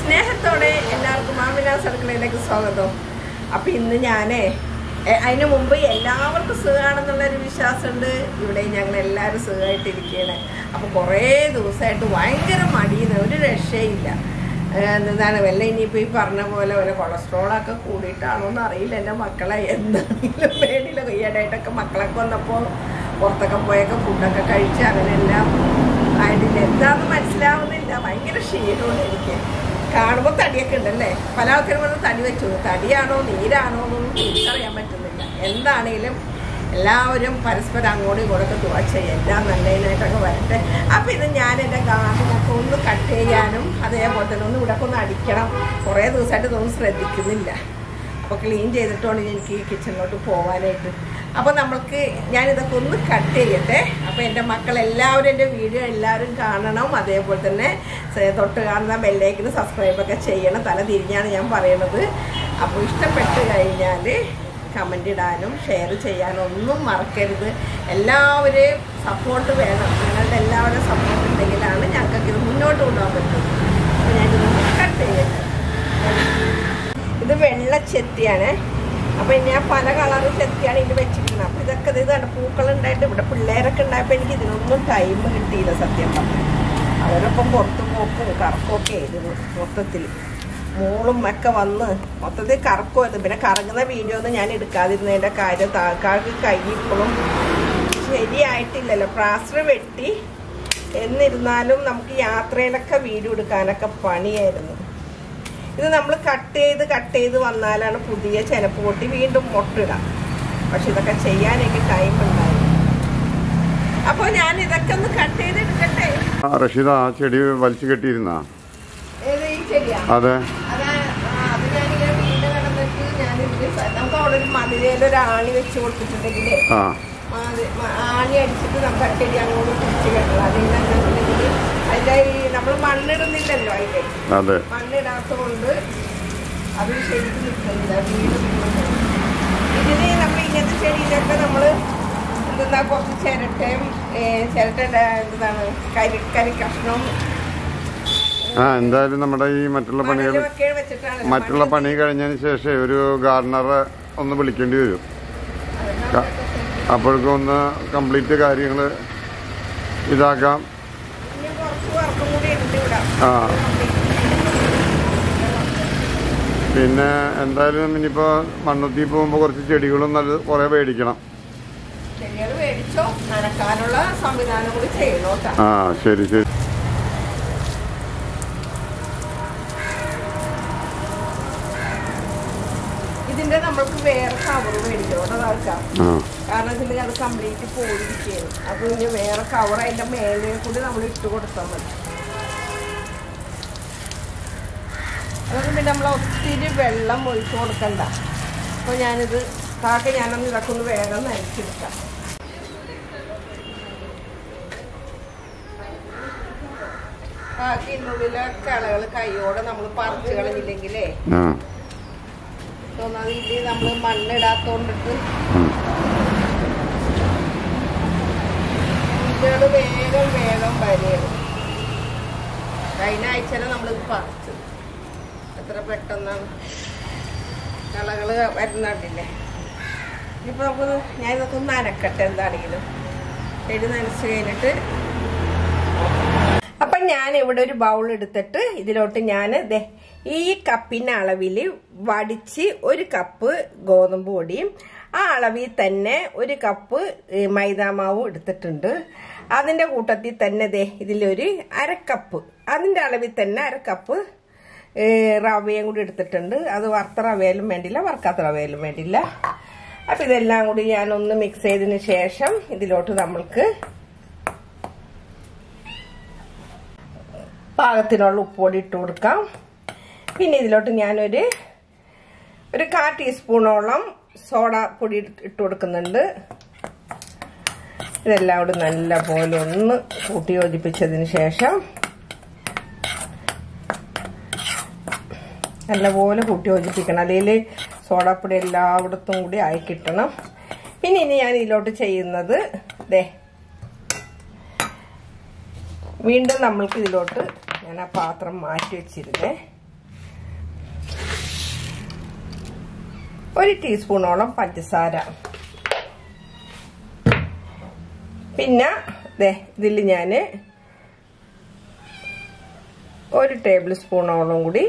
സ്നേഹത്തോടെ എല്ലാവർക്കും മാമിനാസ് അടുക്കളയിലേക്ക് സ്വാഗതം അപ്പൊ ഇന്ന് ഞാനേ എ, അതിന് മുമ്പ് എല്ലാവർക്കും സുഖമാണെന്നുള്ളൊരു വിശ്വാസമുണ്ട് ഇവിടെ ഞങ്ങൾ എല്ലാവരും സുഖമായിട്ടിരിക്കുകയാണ് അപ്പൊ കുറേ ദിവസമായിട്ട് ഭയങ്കര മടിയുന്ന ഒരു രക്ഷയില്ല ഏ, എന്താണ് വല്ല ഇനിയിപ്പോൾ ഈ പറഞ്ഞ പോലെ വല്ല കൊളസ്ട്രോളൊക്കെ കൂടിയിട്ടാണോ എന്ന് അറിയില്ല എൻ്റെ മക്കളെ എന്താണെങ്കിലും പേടിയില്ല ഈയിടെയായിട്ടൊക്കെ മക്കളൊക്കെ വന്നപ്പോൾ പുറത്തൊക്കെ പോയൊക്കെ ഫുഡൊക്കെ കഴിച്ച് അങ്ങനെയെല്ലാം ആയിട്ടില്ല എന്താണെന്ന് മനസ്സിലാവുന്നില്ല ഭയങ്കര ക്ഷീണമുണ്ട് എനിക്ക് കാണുമ്പോൾ തടിയൊക്കെ ഉണ്ടല്ലേ പല ആൾക്കാരും പറഞ്ഞ് തടി വെച്ചു തടിയാണോ നീരാണോ എന്നൊന്നും തിരിച്ചറിയാൻ പറ്റുന്നില്ല എന്താണേലും എല്ലാവരും പരസ്പരം അങ്ങോട്ടും ഇങ്ങോട്ടൊക്കെ തുവ ചെയ്യുക എല്ലാം നല്ലതിനായിട്ടൊക്കെ വരട്ടെ അപ്പം ഇത് ഞാൻ എൻ്റെ ഗാർഡനൊക്കെ ഒന്ന് കട്ട് ചെയ്യാനും അതേപോലെ തന്നെ ഒന്ന് ഇവിടെ ഒന്ന് അടിക്കണം കുറേ ദിവസമായിട്ട് ഇതൊന്നും ശ്രദ്ധിക്കുന്നില്ല അപ്പോൾ ക്ലീൻ ചെയ്തിട്ടാണ് എനിക്ക് ഈ കിച്ചണിലോട്ട് പോകാനായിട്ട് അപ്പോൾ നമ്മൾക്ക് ഞാനിതൊക്കെ ഒന്ന് കട്ട് ചെയ്യട്ടെ അപ്പോൾ എൻ്റെ മക്കൾ എല്ലാവരും എൻ്റെ വീഡിയോ എല്ലാവരും കാണണം അതേപോലെ തന്നെ സ- തൊട്ട് കാണുന്ന ബെല്ലേക്കിന് സബ്സ്ക്രൈബൊക്കെ ചെയ്യണം തല തിരിഞ്ഞാണ് ഞാൻ പറയണത് അപ്പോൾ ഇഷ്ടപ്പെട്ട് കഴിഞ്ഞാൽ കമൻ്റ് ഇടാനും ഷെയർ ചെയ്യാനും ഒന്നും മറക്കരുത് എല്ലാവരെയും സപ്പോർട്ട് വേണം നിങ്ങളുടെ എല്ലാവരുടെയും സപ്പോർട്ട് ഉണ്ടെങ്കിലാണ് ഞങ്ങൾക്ക് ഇത് മുന്നോട്ട് കൊണ്ടുപോകാൻ പറ്റും അപ്പോൾ ഞാനിതൊന്ന് കട്ട് ചെയ്യട്ടെ ഇത് വെള്ള ചെത്തിയാണ് അപ്പൊ ഞാൻ പല കളറ് ചെത്തിയാണ് ഇതിൽ വെച്ചിരിക്കുന്നത് അപ്പൊ ഇതൊക്കെ ഇത് കണ്ട പൂക്കൾ ഉണ്ടായിട്ട് ഇവിടെ പിള്ളേരൊക്കെ ഉണ്ടായപ്പോ എനിക്ക് ഇതിനൊന്നും ടൈം കിട്ടിയില്ല സത്യം പറഞ്ഞു അവരൊപ്പം പുറത്തു പോക്കും കറക്കമൊക്കെ ആയിരുന്നു മൊത്തത്തിൽ മോളും ഒക്കെ വന്ന് മൊത്തത്തിൽ കറക്കുമായിരുന്നു പിന്നെ കറങ്ങുന്ന വീഡിയോ ഒന്നും ഞാൻ എടുക്കാതിരുന്നതിന്റെ കാര്യം താൽക്കാർക്ക് കൈ ഇപ്പോഴും ശരിയായിട്ടില്ലല്ലോ പ്ലാസ്റ്റർ വെട്ടി എന്നിരുന്നാലും നമുക്ക് യാത്രയിലൊക്കെ വീഡിയോ എടുക്കാനൊക്കെ പണിയായിരുന്നു ഇത് നമ്മൾ കട്ട് ചെയ്ത് കട്ട് ചെയ്ത് വന്നാലാണ് പുതിയ ചെനപ്പ് പൊട്ടി വീണ്ടും മുട്ടിടാം പക്ഷെ ഇതൊക്കെ ചെയ്യാൻ എനിക്ക് ടൈം ഉണ്ടായി അപ്പോൾ ഞാൻ ഇതൊക്കെ ഒന്ന് കട്ട് ചെയ്ത് എടുക്കട്ടെ ആ, റഷീദ ആ ചെടി വലിച്ചു കെട്ടിയിരുന്ന ഏത് ഈ ചെടിയാ അതെ അതാ ആ, അത് ഞാനിങ്ങനെ വീട് കിടന്നിട്ട് ഞാൻ നമുക്ക് അവിടെ ഒരു മതിലയിൽ ഒരു ആണി വെച്ച് കൊടുത്തിട്ടുണ്ടെങ്കിലേ ആ മാതി- മ- ആണി അടിച്ചിട്ട് നമുക്ക് ആ ചെടി അങ്ങോട്ട് പിടിച്ച് കെട്ടണം അതില്ലെന്നുണ്ടെങ്കിൽ അതിൻ്റെ ഈ നമ്മൾ മണ്ണിടുന്നില്ലല്ലോ അതിൻ്റെ അതെ മണ്ണിടാത്തതുകൊണ്ട് അത് ശരിക്കും നിൽക്കുന്നില്ല വീട് നിൽക്കുന്നില്ല. ഇതിന് നമ്മൾ ഇങ്ങനത്തെ ചെടിയിലൊക്കെ നമ്മൾ എന്തെന്നാ കുറച്ച് ചിരട്ടയും ഏ, ചിരട്ടയുടെ എന്താണ് കരി കരി കഷ്ണവും ആ എന്തായാലും നമ്മുടെ ഈ മറ്റുള്ള പണികൾ മണലുമൊക്കെ വെച്ചിട്ടാണ് മറ്റുള്ള പണി കഴിഞ്ഞതിന് ശേഷം ഒരു ഗാർഡനറെ ഒന്ന് വിളിക്കേണ്ടി വരും ക- അപ്പോഴേക്കും ഒന്ന് കംപ്ലീറ്റ് കാര്യങ്ങൾ ഇതാക്കാം ഇനി കുറച്ച് വർക്കും കൂടി ഉണ്ട് ഇവിടെ ആ പിന്നെ എന്തായാലും ഇനിയിപ്പോൾ മണ്ണുത്തി പോകുമ്പോൾ കുറച്ച് ചെടികളും നല്ല കുറേ മേടിക്കണം ചെടികൾ മേടിച്ചോ നനക്കാനുള്ള സംവിധാനം കൂടി ചെയ്യണോ ട്ടാ. ആ ശരി ശരി ഇതിന്റെ നമ്മൾക്ക് വേറെ കവർ മേടിക്കണം അതാൾക്കാം ആ കാരണം ഇതിൽ അത് കംപ്ലീറ്റ് പോയിരിക്കുകയാണ് അപ്പൊ ഇനി വേറെ കവർ അതിന്റെ മേലെ കൂടി നമ്മൾ ഇട്ട് കൊടുത്താൽ മതി അതൊന്നും പിന്നെ നമ്മൾ ഒത്തിരി വെള്ളം ഒഴിച്ചു കൊടുക്കണ്ട അപ്പോൾ ഞാനിത് താക്കെ ഞാനൊന്ന് ഇതൊക്കെ ഒന്ന് വേഗം നനച്ചെടുക്കാം ബാക്കി ഇതിനുള്ളിലെ കളകൾ കൈയോടെ നമ്മൾ പറിച്ചു കളഞ്ഞില്ലെങ്കിലേ ആ തോന്നാതെ ഇതിൽ നമ്മൾ മണ്ണിടാത്തോണ്ടിട്ട് ഉം. കുട്ടികൾ വേഗം വേഗം വരെയാണ് കഴിഞ്ഞ ആഴ്ചയിലെ നമ്മളിത് പറിച്ചത് എത്ര പെട്ടെന്നാണ് കളകള് വരുന്നുണ്ടില്ലേ ഇനിയിപ്പോൾ നമുക്ക് ഞാൻ ഇതൊക്കെ ഒന്ന് നനക്കട്ടെ എന്താണെങ്കിലും ചെടി നനച്ച് കഴിഞ്ഞിട്ട് അപ്പൊ ഞാൻ ഇവിടെ ഒരു ബൗൾ എടുത്തിട്ട് ഇതിലോട്ട് ഞാൻ ദേ ഈ കപ്പിന്റെ അളവിൽ വടിച്ച് ഒരു കപ്പ് ഗോതമ്പ് പൊടിയും ആ അളവിൽ തന്നെ ഒരു കപ്പ് ഏ, മൈദാമാവും എടുത്തിട്ടുണ്ട് അതിന്റെ കൂട്ടത്തിൽ തന്നെ ദേ ഇതിലൊരു അരക്കപ്പ് അതിന്റെ അളവിൽ തന്നെ അരക്കപ്പ് ഏ, റവയും കൂടി എടുത്തിട്ടുണ്ട് അത് വറുത്ത റവയിലും വേണ്ടില്ല വറുക്കാത്ത റവയിലും വേണ്ടില്ല അപ്പൊ ഇതെല്ലാം കൂടി ഞാനൊന്ന് മിക്സ് ചെയ്തതിന് ശേഷം ഇതിലോട്ട് നമ്മൾക്ക് പാകത്തിനുള്ള ഉപ്പുപൊടി ഇട്ട് കൊടുക്കാം പിന്നെ ഇതിലോട്ട് ഞാനൊരു ഒരു കാ ടീസ്പൂണോളം സോഡ പൊടി ഇട്ട് കൊടുക്കുന്നുണ്ട് ഇതെല്ലാം കൂടി നല്ല പോലെ ഒന്ന് കൂട്ടി യോജിപ്പിച്ചതിന് ശേഷം നല്ലപോലെ കൂട്ടി യോജിപ്പിക്കണം അല്ലെങ്കിൽ സോഡാപ്പൊടി എല്ലായിടത്തും കൂടി ആയി കിട്ടണം പിന്നെ ഇനി ഞാൻ ഇതിലോട്ട് ചെയ്യുന്നത് ദേ വീണ്ടും നമ്മൾക്ക് ഇതിലോട്ട് ഞാൻ ആ പാത്രം മാറ്റി വെച്ചിരുന്നേ ഒരു ടീസ്പൂണോളം പഞ്ചസാര പിന്നെ ദേ ഇതിൽ ഞാൻ ഒരു ടേബിൾ സ്പൂണോളം കൂടി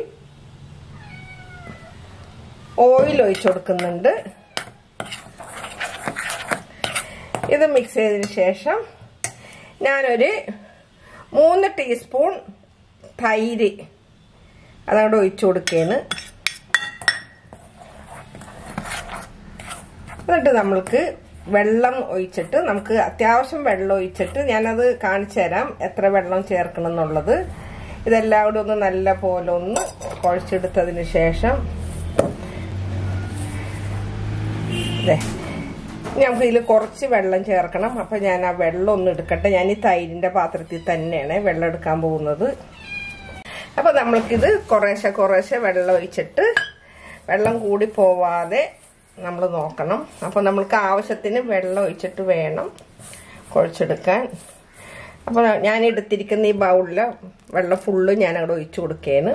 ഓയിൽ ഒഴിച്ചു കൊടുക്കുന്നുണ്ട് ഇത് മിക്സ് ചെയ്തതിന് ശേഷം ഞാനൊരു മൂന്ന് ടീസ്പൂൺ തൈര് അതവിടെ ഒഴിച്ചു കൊടുക്കുകയാണ് എന്നിട്ട് നമ്മൾക്ക് വെള്ളം ഒഴിച്ചിട്ട് നമുക്ക് അത്യാവശ്യം വെള്ളം ഒഴിച്ചിട്ട് ഞാനത് കാണിച്ചു തരാം എത്ര വെള്ളം ചേർക്കണം എന്നുള്ളത് ഇതെല്ലാം കൂടെ ഒന്ന് നല്ല പോലെ ഒന്ന് കുഴച്ചെടുത്തതിന് ശേഷം ഇതേ നമുക്ക് ഇതിൽ കുറച്ച് വെള്ളം ചേർക്കണം അപ്പം ഞാൻ ആ വെള്ളം ഒന്ന് എടുക്കട്ടെ ഞാൻ ഈ തൈരിൻ്റെ പാത്രത്തിൽ തന്നെയാണ് വെള്ളം എടുക്കാൻ പോകുന്നത് അപ്പം നമ്മൾക്കിത് കുറേശ്ശെ കുറേശ്ശെ വെള്ളം ഒഴിച്ചിട്ട് വെള്ളം കൂടി പോവാതെ നമ്മൾ നോക്കണം അപ്പോൾ നമ്മൾക്ക് ആവശ്യത്തിന് വെള്ളം ഒഴിച്ചിട്ട് വേണം കുഴച്ചെടുക്കാൻ അപ്പോൾ ഞാൻ എടുത്തിരിക്കുന്ന ഈ ബൗളിൽ വെള്ളം ഫുള്ള് ഞാൻ അവിടെ ഒഴിച്ചു കൊടുക്കുകയാണ്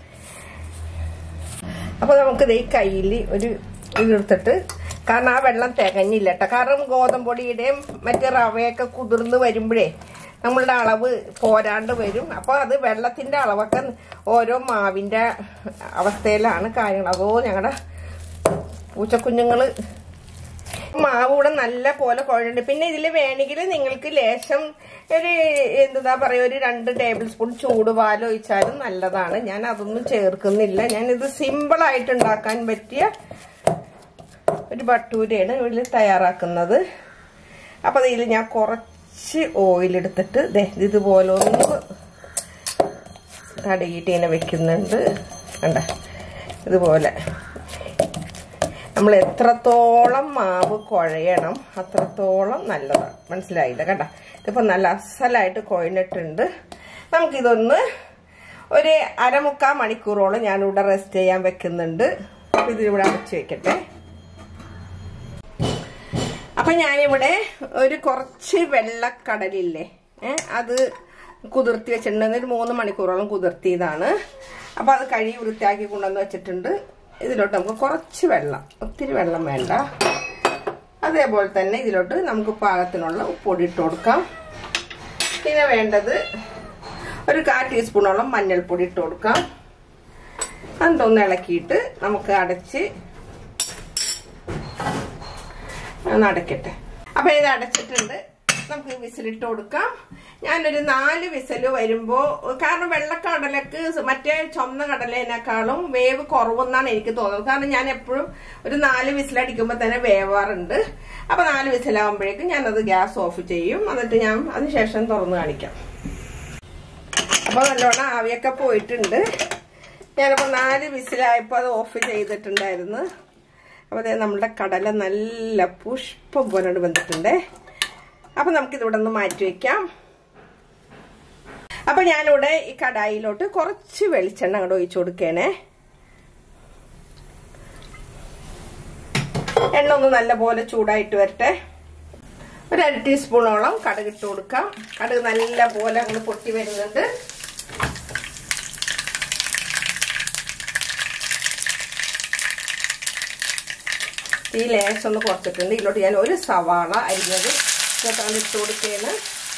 അപ്പോൾ നമുക്കിത് ഈ കയ്യിൽ ഒരു ഇതെടുത്തിട്ട് കാരണം ആ വെള്ളം തികഞ്ഞില്ല കേട്ടോ കാരണം ഗോതമ്പൊടിയുടെയും മറ്റേ റവയൊക്കെ കുതിർന്ന് വരുമ്പോഴേ നമ്മളുടെ അളവ് പോരാണ്ട് വരും അപ്പോൾ അത് വെള്ളത്തിൻ്റെ അളവൊക്കെ ഓരോ മാവിൻ്റെ അവസ്ഥയിലാണ് കാര്യങ്ങൾ അതോ ഞങ്ങളുടെ പൂച്ചക്കുഞ്ഞുങ്ങൾ മാവ് കൂടെ നല്ല പോലെ കുഴഞ്ഞിട്ടുണ്ട് പിന്നെ ഇതിൽ വേണമെങ്കിൽ നിങ്ങൾക്ക് ലേശം ഒരു എന്താ പറയുക ഒരു രണ്ട് ടേബിൾ സ്പൂൺ ചൂടുപാൽ ഒഴിച്ചാലും നല്ലതാണ് ഞാൻ അതൊന്നും ചേർക്കുന്നില്ല ഞാനിത് സിമ്പിളായിട്ട് ഉണ്ടാക്കാൻ പറ്റിയ ഒരു ബട്ടൂരയാണ് ഇതിൽ തയ്യാറാക്കുന്നത് അപ്പോൾ ഇതിൽ ഞാൻ കുറച്ച് ഓയിൽ എടുത്തിട്ട് ദേ ഇതുപോലെ ഒന്ന് തടയിട്ട് ഇങ്ങനെ വെക്കുന്നുണ്ട് കണ്ട ഇതുപോലെ നമ്മൾ എത്രത്തോളം മാവ് കുഴയണം അത്രത്തോളം നല്ലതാണ് മനസ്സിലായില്ല കണ്ട ഇതിപ്പോൾ നല്ല അസലായിട്ട് കുഴഞ്ഞിട്ടുണ്ട് നമുക്കിതൊന്ന് ഒരു അരമുക്കാൽ മണിക്കൂറോളം ഞാനിവിടെ റെസ്റ്റ് ചെയ്യാൻ വെക്കുന്നുണ്ട് അപ്പോൾ ഇതിവിടെ അടച്ചു വെക്കട്ടെ അപ്പം ഞാനിവിടെ ഒരു കുറച്ച് വെള്ളക്കടലില്ലേ ഏ അത് കുതിർത്തി വെച്ചിട്ടുണ്ട് ഒരു മൂന്ന് മണിക്കൂറോളം കുതിർത്തിയതാണ് അപ്പോൾ അത് കഴുകി വൃത്തിയാക്കി കൊണ്ടുവന്ന് വെച്ചിട്ടുണ്ട് ഇതിലോട്ട് നമുക്ക് കുറച്ച് വെള്ളം ഒത്തിരി വെള്ളം വേണ്ട അതേപോലെ തന്നെ ഇതിലോട്ട് നമുക്ക് പാകത്തിനുള്ള ഉപ്പൊടി ഇട്ട് കൊടുക്കാം പിന്നെ വേണ്ടത് ഒരു കാ ടീസ്പൂണോളം മഞ്ഞൾപ്പൊടി ഇട്ട് കൊടുക്കാം അതൊന്ന് ഇളക്കിയിട്ട് നമുക്ക് അടച്ച് ഒന്ന് അടയ്ക്കട്ടെ അപ്പൊ ഇത് അടച്ചിട്ടുണ്ട് നമുക്ക് വിസിലിട്ട് കൊടുക്കാം ഞാനൊരു നാല് വിസിൽ വരുമ്പോ കാരണം വെള്ളക്കടലക്ക് മറ്റേ ചുമന്ന കടലേനേക്കാളും വേവ് കുറവെന്നാണ് എനിക്ക് തോന്നുന്നത് കാരണം ഞാൻ എപ്പോഴും ഒരു നാല് വിസിലടിക്കുമ്പോൾ തന്നെ വേവാറുണ്ട് അപ്പൊ നാല് വിസിലാകുമ്പോഴേക്കും ഞാനത് ഗ്യാസ് ഓഫ് ചെയ്യും എന്നിട്ട് ഞാൻ അതിനുശേഷം തുറന്ന് കാണിക്കാം അപ്പൊ നല്ലോണം ആവിയൊക്കെ പോയിട്ടുണ്ട് ഞാനപ്പോ നാല് വിസിലായപ്പോൾ അത് ഓഫ് ചെയ്തിട്ടുണ്ടായിരുന്നു അപ്പോൾ അതെ നമ്മുടെ കടല നല്ല പുഷ്പം പോലെ വന്നിട്ടുണ്ട് അപ്പം നമുക്കിതിവിടെ ഒന്ന് മാറ്റി വയ്ക്കാം അപ്പം ഞാനിവിടെ ഈ കടായിലോട്ട് കുറച്ച് വെളിച്ചെണ്ണ അങ്ങോട്ട് ഒഴിച്ചു കൊടുക്കണേ എണ്ണ ഒന്ന് നല്ലപോലെ ചൂടായിട്ട് വരട്ടെ ഒരു അര ടീസ്പൂണോളം കടുക് ഇട്ട് കൊടുക്കാം കടുക് നല്ല പോലെ അങ്ങോട്ട് പൊട്ടി വരുന്നുണ്ട് ഈ ലേശം ഒന്ന് കുറച്ചിട്ടുണ്ട് ഇതിലോട്ട് ഞാൻ ഒരു സവാള അരിഞ്ഞത് ഇതൊക്കെ ഇട്ട് കൊടുക്കുകയാണ്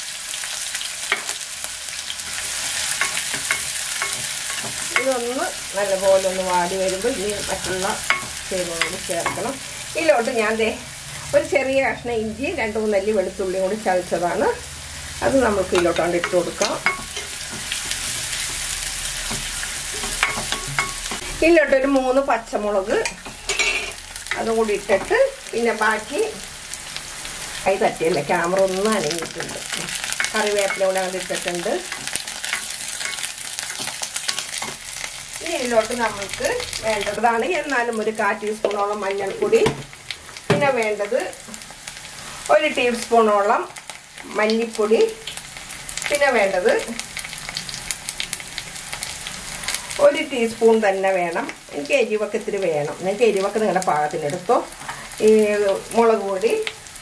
ഇതൊന്ന് നല്ലപോലെ ഒന്ന് വാടി വരുമ്പോൾ ഇനി മറ്റുള്ള ചേരുവകൾ ചേർക്കണം ഇതിലോട്ട് ഞാൻ ദേ ഒരു ചെറിയ കഷ്ണം ഇഞ്ചി രണ്ട് മൂന്നല്ലി വെളുത്തുള്ളിയും കൂടി ചതച്ചതാണ് അത് നമുക്ക് ഇതിലോട്ടാണ്ട് ഇട്ട് കൊടുക്കാം ഇതിലോട്ടൊരു മൂന്ന് പച്ചമുളക് അതും കൂടി ഇട്ടിട്ട് പിന്നെ ബാക്കി കൈ തട്ടിയല്ലേ ക്യാമറ ഒന്നും അനങ്ങിയിട്ടുണ്ട് കറിവേപ്പില കൂടെ അങ്ങോട്ട് ഇട്ടിട്ടുണ്ട് ഇനി ഇതിലോട്ട് നമ്മൾക്ക് വേണ്ടതാണ് എന്നാലും ഒരു കാ ടീസ്പൂണോളം മഞ്ഞൾപ്പൊടി പിന്നെ വേണ്ടത് ഒരു ടീസ്പൂണോളം മല്ലിപ്പൊടി പിന്നെ വേണ്ടത് ഒരു ടീസ്പൂൺ തന്നെ വേണം എനിക്ക് എരിവൊക്കെ ഇത്തിരി വേണം നിങ്ങൾക്ക് എരിവൊക്കെ നിങ്ങളുടെ പാകത്തിനെടുത്തോ ഈ മുളക് പൊടി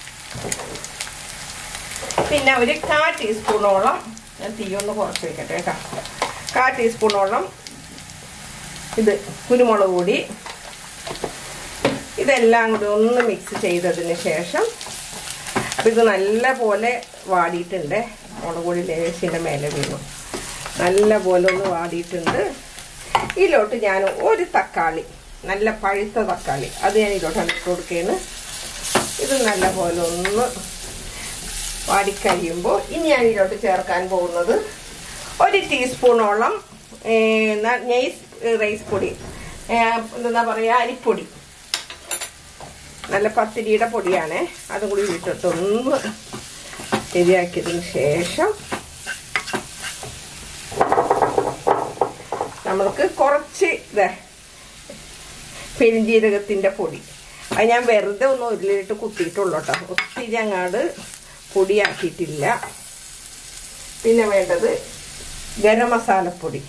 പിന്നെ ഒരു കാ ടീസ്പൂണോളം ഞാൻ തീയൊന്ന് കുറച്ച് വെക്കട്ടെ കേട്ടോ കാ ടീസ്പൂണോളം ഇത് കുരുമുളക് പൊടി ഇതെല്ലാം കൂടി ഒന്ന് മിക്സ് ചെയ്തതിന് ശേഷം അപ്പം ഇത് നല്ല പോലെ വാടിയിട്ടുണ്ട് മുളക് പൊടി ലേശിൻ്റെ മേലെ വീണു നല്ല പോലെ ഒന്ന് വാടിയിട്ടുണ്ട് ഇതിലോട്ട് ഞാൻ ഒരു തക്കാളി നല്ല പഴുത്ത തക്കാളി അത് ഞാൻ ഇതിലോട്ട് ഇട്ട് കൊടുക്കുകയാണ് ഇത് നല്ല പോലെ ഒന്ന് വാടിക്കഴിയുമ്പോൾ ഇനി ഞാൻ ഇതിലോട്ട് ചേർക്കാൻ പോകുന്നത് ഒരു ടീസ്പൂണോളം നെയ്സ് റൈസ് പൊടി എന്താ പറയുക അരിപ്പൊടി നല്ല പത്തിരിയുടെ പൊടിയാണ് അതും കൂടി ഇട്ടിട്ട് ഒന്ന് ശരിയാക്കിയതിന് ശേഷം നമ്മൾക്ക് കുറച്ച് ഇതേ പെരിഞ്ജീരകത്തിൻ്റെ പൊടി അത് ഞാൻ വെറുതെ ഒന്ന് ഉരുളിയിട്ട് കുത്തിയിട്ടുള്ളൂ കേട്ടോ ഒത്തിരി അങ്ങാട് പൊടിയാക്കിയിട്ടില്ല പിന്നെ വേണ്ടത് ഗരം മസാലപ്പൊടി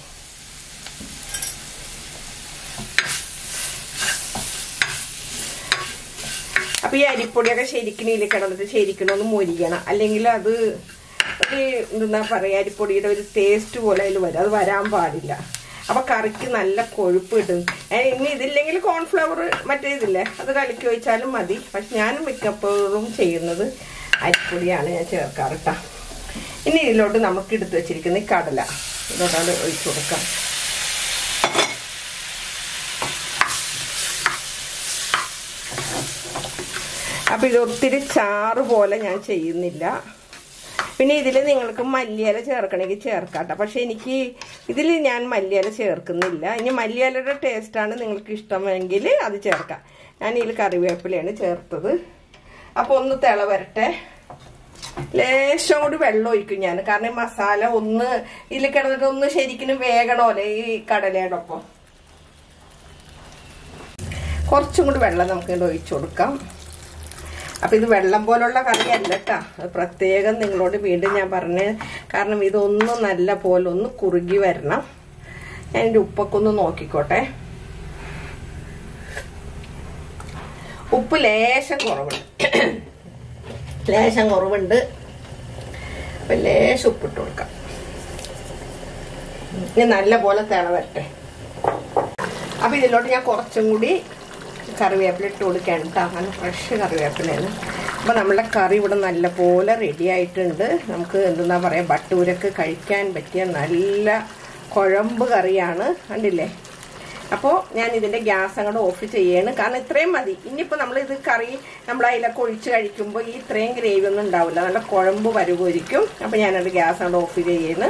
അപ്പൊ ഈ അരിപ്പൊടിയൊക്കെ ശരിക്കും ഇതിൽ കിടന്നിട്ട് ശരിക്കും ഒന്ന് മൊരിക്കണം അല്ലെങ്കിൽ അത് ഒരു എന്താ പറയാ അരിപ്പൊടിയുടെ ഒരു ടേസ്റ്റ് പോലെ അതിൽ വരും അത് വരാൻ പാടില്ല അപ്പൊ കറിക്ക് നല്ല കൊഴുപ്പ് കിട്ടും ഏ, ഇനി ഇതില്ലെങ്കിൽ കോൺഫ്ലവർ മറ്റേ ഇതില്ലേ അത് കലക്കി വെച്ചാലും മതി പക്ഷെ ഞാൻ മിക്കപ്പോഴും ചെയ്യുന്നത് അരിപ്പൊടിയാണ് ഞാൻ ചേർക്കാറ് ട്ടാ. ഇനി ഇതിലോട്ട് നമുക്ക് എടുത്തു വെച്ചിരിക്കുന്ന ഈ കടല ഇതോട്ടാണ് ഒഴിച്ചു കൊടുക്കാം അപ്പൊ ഇത് ഒത്തിരി ചാറ് പോലെ ഞാൻ ചെയ്യുന്നില്ല പിന്നെ ഇതിൽ നിങ്ങൾക്ക് മല്ലിയില ചേർക്കണമെങ്കിൽ ചേർക്കാട്ടോ പക്ഷെ എനിക്ക് ഇതിൽ ഞാൻ മല്ലിയില ചേർക്കുന്നില്ല ഇനി മല്ലിയിലയുടെ ടേസ്റ്റാണ് നിങ്ങൾക്ക് ഇഷ്ടമെങ്കിൽ അത് ചേർക്കാം ഞാൻ ഇതിൽ കറിവേപ്പിലയാണ് ചേർത്തത് അപ്പോൾ ഒന്ന് തിള വരട്ടെ ലേശം കൂടി വെള്ളം ഒഴിക്കും ഞാൻ കാരണം ഈ മസാല ഒന്ന് ഇതിൽ കിടന്നിട്ട് ഒന്ന് ശരിക്കും വേഗണമല്ലേ ഈ കടലയുടെ ഒപ്പം കുറച്ചും കൂടി വെള്ളം നമുക്ക് ഇതിൽ ഒഴിച്ചു കൊടുക്കാം അപ്പൊ ഇത് വെള്ളം പോലുള്ള കറിയല്ല കേട്ടാ അത് പ്രത്യേകം നിങ്ങളോട് വീണ്ടും ഞാൻ പറഞ്ഞ് കാരണം ഇതൊന്നും നല്ല പോലെ ഒന്ന് കുറുകി വരണം ഞാൻ എൻ്റെ ഉപ്പൊക്കെ ഒന്ന് നോക്കിക്കോട്ടെ ഉപ്പ് ലേശം കുറവുണ്ട് ലേശം കുറവുണ്ട് അപ്പൊ ലേശം ഉപ്പിട്ട് കൊടുക്കാം ഇനി നല്ല പോലെ തിള വരട്ടെ അപ്പൊ ഇതിലോട്ട് ഞാൻ കുറച്ചും കൂടി കറിവേപ്പില ഇട്ട് കൊടുക്കുകയാണ് കേട്ടോ നല്ല ഫ്രഷ് കറിവേപ്പിലയാണ് അപ്പോൾ നമ്മുടെ കറി ഇവിടെ നല്ല പോലെ റെഡി ആയിട്ടുണ്ട് നമുക്ക് എന്താ പറയുക ബട്ടൂരക്ക് കഴിക്കാൻ പറ്റിയ നല്ല കുഴമ്പ് കറിയാണ് കണ്ടില്ലേ അപ്പോൾ ഞാൻ ഇതിൻ്റെ ഗ്യാസ് അങ്ങോട്ട് ഓഫ് ചെയ്യാണ് കാരണം ഇത്രയും മതി ഇനിയിപ്പോൾ നമ്മൾ ഇത് കറി നമ്മൾ അതിലൊക്കെ ഒഴിച്ച് കഴിക്കുമ്പോൾ ഈ ഇത്രയും ഗ്രേവി ഒന്നും ഉണ്ടാവില്ല നല്ല കുഴമ്പ് വരുമായിരിക്കും അപ്പോൾ ഞാനത് ഗ്യാസ് അങ്ങോട്ട് ഓഫ് ചെയ്യാണ്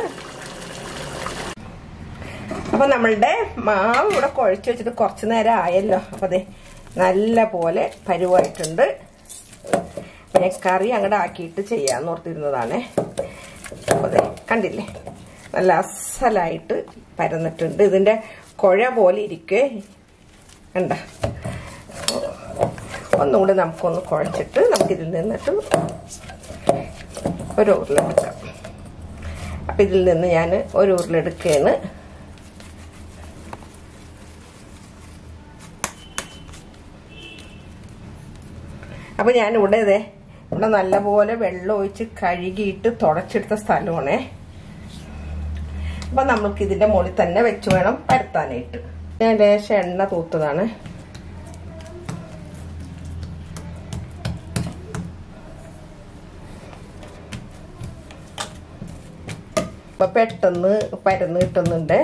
അപ്പൊ നമ്മളുടെ മാവ് ഇവിടെ കുഴച്ച് വെച്ചിട്ട് കുറച്ച് നേരം ആയല്ലോ അപ്പൊ അതെ നല്ല പോലെ പരുവായിട്ടുണ്ട് പിന്നെ കറി അങ്ങോട്ട് ആക്കിയിട്ട് ചെയ്യാന്ന് ഓർത്തിരുന്നതാണ് അപ്പൊ അതെ കണ്ടില്ലേ നല്ല അസലായിട്ട് പരന്നിട്ടുണ്ട് ഇതിന്റെ കുഴ പോലെ ഇരിക്കേ കണ്ട ഒന്നുകൂടി നമുക്കൊന്ന് കുഴച്ചിട്ട് നമുക്കിതിൽ നിന്നിട്ട് ഒരു ഉരുളെടുക്കാം അപ്പൊ ഇതിൽ നിന്ന് ഞാൻ ഒരു ഉരുളെടുക്കുകയാണ് അപ്പൊ ഞാൻ ഇവിടെ ഇതേ ഇവിടെ നല്ലപോലെ വെള്ളം ഒഴിച്ച് കഴുകിയിട്ട് തുടച്ചെടുത്ത സ്ഥലമാണേ അപ്പൊ നമുക്ക് ഇതിന്റെ മുകളിൽ തന്നെ വെച്ച് വേണം പരത്താനായിട്ട് ഞാൻ ലേശം എണ്ണ തൂത്തതാണ് അപ്പൊ പെട്ടെന്ന് പരന്ന് കിട്ടുന്നുണ്ട്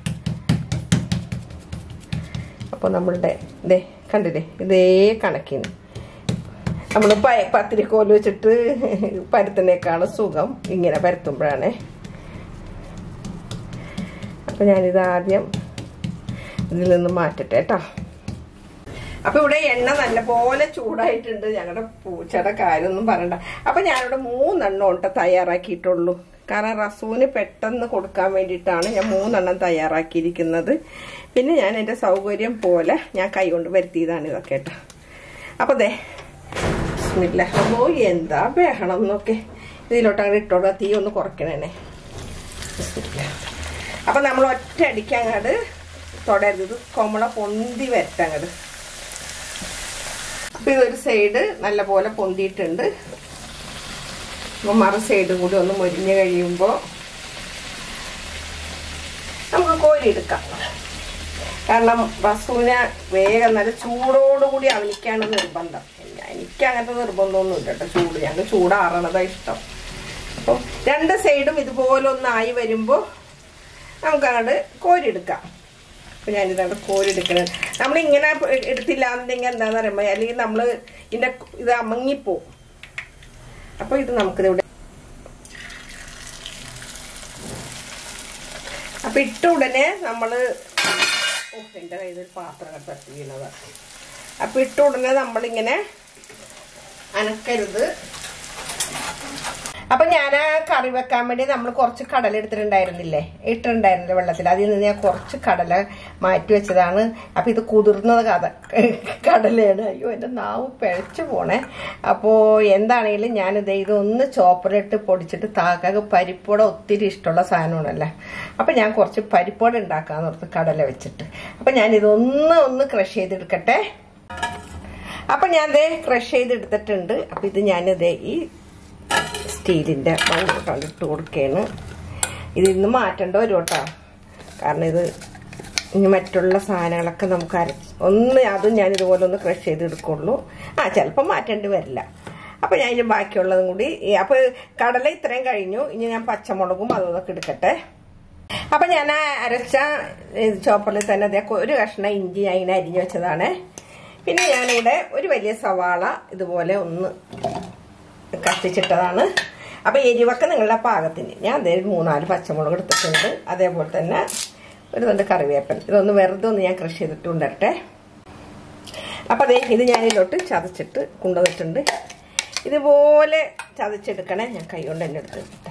അപ്പൊ നമ്മളുടെ ഇതേ കണ്ടില്ലേ ഇതേ കണക്കിന് നമ്മൾ പത്തിരിക്കോല് വെച്ചിട്ട് പരത്തിനേക്കാളും സുഖം ഇങ്ങനെ പരത്തുമ്പോഴാണ് അപ്പൊ ഞാനിത് ആദ്യം ഇതിൽ നിന്ന് മാറ്റട്ടെ കേട്ടോ അപ്പൊ ഇവിടെ എണ്ണ നല്ലപോലെ ചൂടായിട്ടുണ്ട് ഞങ്ങളുടെ പൂച്ചയുടെ കാര്യമൊന്നും പറയണ്ട അപ്പൊ ഞാനിവിടെ മൂന്നെണ്ണം ഉണ്ട് തയ്യാറാക്കിയിട്ടുള്ളൂ കാരണം റസൂന് പെട്ടെന്ന് കൊടുക്കാൻ വേണ്ടിയിട്ടാണ് ഞാൻ മൂന്നെണ്ണം തയ്യാറാക്കിയിരിക്കുന്നത് പിന്നെ ഞാൻ എൻ്റെ സൗകര്യം പോലെ ഞാൻ കൈകൊണ്ട് വരുത്തിയതാണ് ഇതൊക്കെ കേട്ടോ അപ്പൊ ദേ ബിസ്മില്ല അമ്മോ എന്താ ബഹളം എന്നൊക്കെ ഇതിലോട്ട് അങ്ങോട്ട് ഇട്ടോളൂ തീ ഒന്ന് കുറയ്ക്കണേ ബിസ്മില്ല അപ്പൊ നമ്മൾ ഒറ്റ അടിക്ക് അങ്ങോട്ട് തുടരുത് ഇത് കൊമള പൊന്തി വരട്ടെ അങ്ങോട്ട് അപ്പൊ ഇതൊരു സൈഡ് നല്ല പോലെ പൊന്തിയിട്ടുണ്ട് അപ്പൊ മറു സൈഡ് കൂടി ഒന്ന് മൊരിഞ്ഞ് കഴിയുമ്പോൾ നമുക്ക് കോരിയെടുക്കാം കാരണം റസൂനെ വേഗം നല്ല ചൂടോടുകൂടി അവനിക്കാണ് നിർബന്ധം എനിക്ക് അങ്ങനത്തെ നിർബന്ധമൊന്നുമില്ല കേട്ടോ ചൂട് ഞങ്ങൾക്ക് ചൂടാറണതാ ഇഷ്ടം അപ്പോൾ രണ്ട് സൈഡും ഇതുപോലെ ഒന്നായി വരുമ്പോൾ നമുക്കങ്ങോട്ട് കോരിയെടുക്കാം അപ്പോൾ ഞാനിതങ്ങോട്ട് കോരിയെടുക്കണത് നമ്മളിങ്ങനെ എടുത്തില്ല എന്നുണ്ടെങ്കിൽ എന്താണെന്ന് പറയുമ്പോൾ അല്ലെങ്കിൽ നമ്മൾ ഇതിൻ്റെ ഇത് അമങ്ങിപ്പോവും അപ്പോൾ ഇത് നമുക്കിതിവിടെ അപ്പം ഇട്ട ഉടനെ നമ്മൾ ഓ എൻ്റെ കയ്യിൽ ഒരു പാത്രം കട്ട് തട്ടി വീണതാ അപ്പം ഇട്ട ഉടനെ നമ്മളിങ്ങനെ അനക്കരുത് അപ്പൊ ഞാൻ ആ കറി വെക്കാൻ വേണ്ടി നമ്മൾ കുറച്ച് കടല എടുത്തിട്ടുണ്ടായിരുന്നില്ലേ ഇട്ടിട്ടുണ്ടായിരുന്നില്ല വെള്ളത്തിൽ അതിൽ നിന്ന് ഞാൻ കുറച്ച് കടല മാറ്റി വെച്ചതാണ് അപ്പൊ ഇത് കുതിർന്നത് കഥ കടലയാണ് അയ്യോ എൻ്റെ നാവ് പിഴച്ചു പോണേ അപ്പോൾ എന്താണെങ്കിലും ഞാനിത് ഇതൊന്ന് ചോപ്പറിട്ട് പൊടിച്ചിട്ട് താക്കാക്ക് പരിപ്പോടെ ഒത്തിരി ഇഷ്ടമുള്ള സാധനമാണല്ലേ അപ്പൊ ഞാൻ കുറച്ച് പരിപ്പോടെ ഉണ്ടാക്കാന്ന് ഓർത്ത് കടല വെച്ചിട്ട് അപ്പൊ ഞാൻ ഇതൊന്ന് ഒന്ന് ക്രഷ് ചെയ്തെടുക്കട്ടെ അപ്പൊ ഞാൻ ദേ ക്രഷ് ചെയ്തെടുത്തിട്ടുണ്ട് അപ്പൊ ഇത് ഞാനിത് ഈ സ്റ്റീലിൻ്റെ മണ്ണിലോട്ടാണ് ഇട്ട് കൊടുക്കുകയാണ് ഇതിൽ നിന്ന് മാറ്റേണ്ട വരും കേട്ടോ കാരണം ഇത് ഇനി മറ്റുള്ള സാധനങ്ങളൊക്കെ നമുക്ക് അര ഒന്ന് അതും ഞാൻ ഇതുപോലെ ഒന്ന് ക്രഷ് ചെയ്ത് എടുക്കുള്ളൂ ആ ചിലപ്പോൾ മാറ്റേണ്ടി വരില്ല അപ്പോൾ ഞാൻ ഇനി ബാക്കിയുള്ളതും കൂടി അപ്പോൾ കടല ഇത്രയും കഴിഞ്ഞു ഇനി ഞാൻ പച്ചമുളകും അതൊക്കെ എടുക്കട്ടെ അപ്പം ഞാൻ ആ അരച്ച ചോപ്പറിൽ തന്നെ അതേ ഒരു കഷ്ണം ഇഞ്ചി അതിനെ അരിഞ്ഞു വെച്ചതാണ് പിന്നെ ഞാനിവിടെ ഒരു വലിയ സവാള ഇതുപോലെ ഒന്ന് കത്തിച്ചിട്ടതാണ് അപ്പോൾ എരിവൊക്കെ നിങ്ങളുടെ പാകത്തിന് ഞാൻ അതേ മൂന്നാല് പച്ചമുളക് എടുത്തിട്ടുണ്ട് അതേപോലെ തന്നെ ഒരു രണ്ട് കറിവേപ്പൻ ഇതൊന്ന് വെറുതെ ഒന്ന് ഞാൻ കൃഷി ചെയ്തിട്ട് കൊണ്ടുവരട്ടെ അപ്പോൾ അതേ ഇത് ഞാൻ ഇതിലോട്ട് ചതച്ചിട്ട് കൊണ്ടുവന്നിട്ടുണ്ട് ഇതുപോലെ ചതച്ചെടുക്കണേ ഞാൻ കൈ കൊണ്ട് തന്നെ എടുത്തിട്ടെ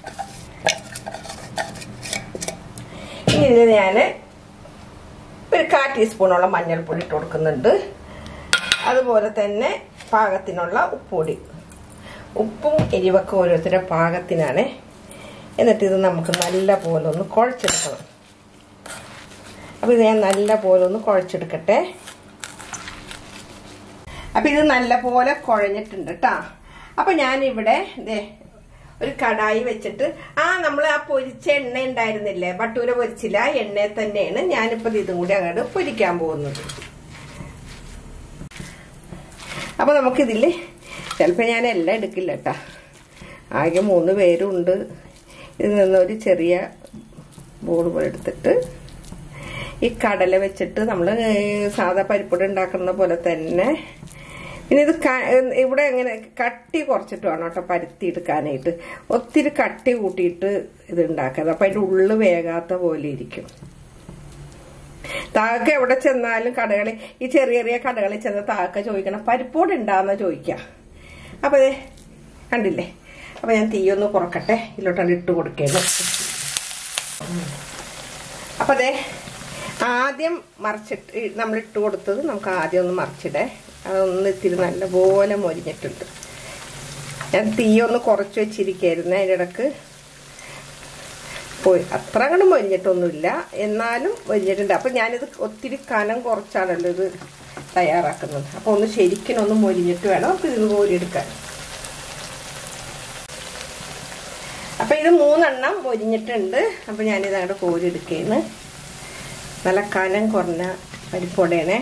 ഇനി ഇതിൽ ഞാൻ ഒരു കാ ടീസ്പൂണോളം മഞ്ഞൾപ്പൊടി ഇട്ട് കൊടുക്കുന്നുണ്ട് അതുപോലെ തന്നെ പാകത്തിനുള്ള ഉപ്പൊടി ഉപ്പും എരിവൊക്കെ ഓരോരുത്തരുടെ പാകത്തിനാണ് എന്നിട്ട് ഇത് നമുക്ക് നല്ല പോലെ ഒന്ന് കുഴച്ചെടുക്കണം അപ്പോൾ ഇത് ഞാൻ നല്ല പോലെ ഒന്ന് കുഴച്ചെടുക്കട്ടെ അപ്പം ഇത് നല്ല പോലെ കുഴഞ്ഞിട്ടുണ്ട് കേട്ടോ അപ്പം ഞാനിവിടെ ഇതേ ഒരു കടായി വെച്ചിട്ട് ആ നമ്മൾ ആ പൊരിച്ച എണ്ണ ഉണ്ടായിരുന്നില്ലേ ബട്ടൂര പൊരിച്ചില്ല ആ എണ്ണയിൽ തന്നെയാണ് ഞാനിപ്പോൾ ഇതും കൂടി അങ്ങോട്ട് പൊരിക്കാൻ പോകുന്നത് അപ്പോൾ നമുക്കിതിൽ ചിലപ്പോൾ ഞാൻ എല്ലാം എടുക്കില്ല കേട്ടാ ആകെ മൂന്ന് പേരുണ്ട് ഇതിൽ നിന്നൊരു ചെറിയ ബോർഡ് പോലെ എടുത്തിട്ട് ഈ കടല വെച്ചിട്ട് നമ്മൾ സാധാ പരിപ്പൊടി ഉണ്ടാക്കുന്ന പോലെ തന്നെ പിന്നെ ഇത് ഇവിടെ എങ്ങനെ കട്ടി കുറച്ചിട്ട് വേണം കേട്ടോ പരുത്തി എടുക്കാനായിട്ട് ഒത്തിരി കട്ടി കൂട്ടിയിട്ട് ഇത് ഉണ്ടാക്കുന്നത് അപ്പം അതിൻ്റെ ഉള്ളു വേകാത്ത പോലെ ഇരിക്കും താക്ക എവിടെ ചെന്നാലും കടകളിൽ ഈ ചെറിയ ചെറിയ കടകളിൽ ചെന്ന താക്ക ചോദിക്കണം പരിപ്പോട് ഉണ്ടാകുന്ന ചോദിക്കുക അപ്പോൾ അതെ കണ്ടില്ലേ അപ്പോൾ ഞാൻ തീയൊന്ന് കുറക്കട്ടെ ഇതിലോട്ടാണ് ഇട്ട് കൊടുക്കേണ്ടത് അപ്പോൾ അതെ ആദ്യം മറിച്ചിട്ട് നമ്മൾ ഇട്ട് കൊടുത്തത് നമുക്ക് ആദ്യം ഒന്ന് മറിച്ചിടേ അതൊന്ന് ഇത്തിരി നല്ലപോലെ മൊരിഞ്ഞിട്ടുണ്ട് ഞാൻ തീയൊന്ന് കുറച്ച് വെച്ചിരിക്കായിരുന്നു അതിൻ്റെ ഇടക്ക് പോയി അത്ര അങ്ങോട്ട് മൊരിഞ്ഞിട്ടൊന്നുമില്ല എന്നാലും മൊരിഞ്ഞിട്ടുണ്ട് അപ്പം ഞാനിത് ഒത്തിരി കനം കുറച്ചാണല്ലോ ഇത് തയ്യാറാക്കുന്നത് അപ്പോൾ ഒന്ന് ശരിക്കും ഒന്ന് മൊരിഞ്ഞിട്ട് വേണം നമുക്ക് ഇത് കോരിയെടുക്കാൻ അപ്പം ഇത് മൂന്നെണ്ണം മൊരിഞ്ഞിട്ടുണ്ട് അപ്പം ഞാനിത് അങ്ങോട്ട് കോരിയെടുക്കുകയാണ് നല്ല കനം കുറഞ്ഞ പരിപ്പോടെയാണേ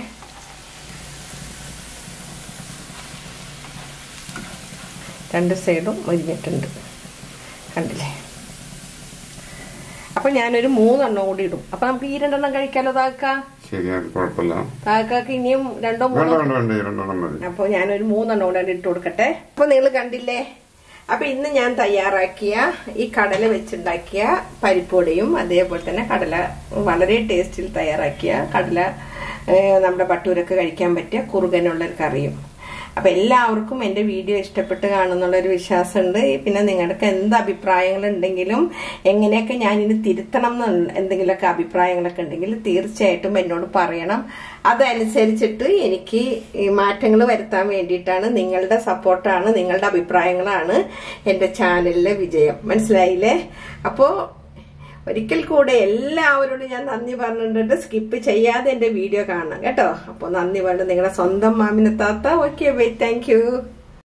രണ്ട് സൈഡും മരിഞ്ഞിട്ടുണ്ട് കണ്ടില്ലേ അപ്പൊ ഞാനൊരു മൂന്നെണ്ണം കൂടി ഇടും അപ്പൊ നമുക്ക് ഈ രണ്ടെണ്ണം കഴിക്കാലോ താക്ക ശരിയാണ് കുഴപ്പമില്ല താക്കാക്ക് ഇനിയും രണ്ടോ വേണ്ട മൂന്നോ വേണ്ട വേണ്ട ഈ രണ്ടെണ്ണം മതി അപ്പൊ ഞാനൊരു മൂന്നെണ്ണം കൂടെ ഇട്ട് കൊടുക്കട്ടെ അപ്പൊ നിങ്ങൾ കണ്ടില്ലേ അപ്പൊ ഇന്ന് ഞാൻ തയ്യാറാക്കിയ ഈ കടല വെച്ചുണ്ടാക്കിയ പരിപ്പൊടിയും അതേപോലെ തന്നെ കടല വളരെ ടേസ്റ്റിൽ തയ്യാറാക്കിയ കടല ഏഹ്, നമ്മുടെ ബട്ടൂരൊക്കെ കഴിക്കാൻ പറ്റിയ കുറുകനുള്ള ഒരു കറിയും അപ്പൊ എല്ലാവർക്കും എന്റെ വീഡിയോ ഇഷ്ടപ്പെട്ട് കാണുന്നുള്ള ഒരു വിശ്വാസമുണ്ട് പിന്നെ നിങ്ങളുടെ എന്ത് അഭിപ്രായങ്ങൾ ഉണ്ടെങ്കിലും എങ്ങനെയൊക്കെ ഞാൻ ഇനി തിരുത്തണം എന്ന് എന്തെങ്കിലുമൊക്കെ അഭിപ്രായങ്ങളൊക്കെ ഉണ്ടെങ്കിൽ തീർച്ചയായിട്ടും എന്നോട് പറയണം അതനുസരിച്ചിട്ട് എനിക്ക് ഈ മാറ്റങ്ങൾ വരുത്താൻ വേണ്ടിയിട്ടാണ് നിങ്ങളുടെ സപ്പോർട്ടാണ് നിങ്ങളുടെ അഭിപ്രായങ്ങളാണ് എന്റെ ചാനലിലെ വിജയം മനസ്സിലായില്ലേ അപ്പോ ഒരിക്കൽ കൂടെ എല്ലാവരോടും ഞാൻ നന്ദി പറഞ്ഞിട്ടുണ്ട് സ്കിപ്പ് ചെയ്യാതെ എന്റെ വീഡിയോ കാണണം കേട്ടോ അപ്പോൾ നന്ദി പറഞ്ഞു നിങ്ങളുടെ സ്വന്തം മാമിനെ താത്ത ഓക്കെ ബൈ താങ്ക് യു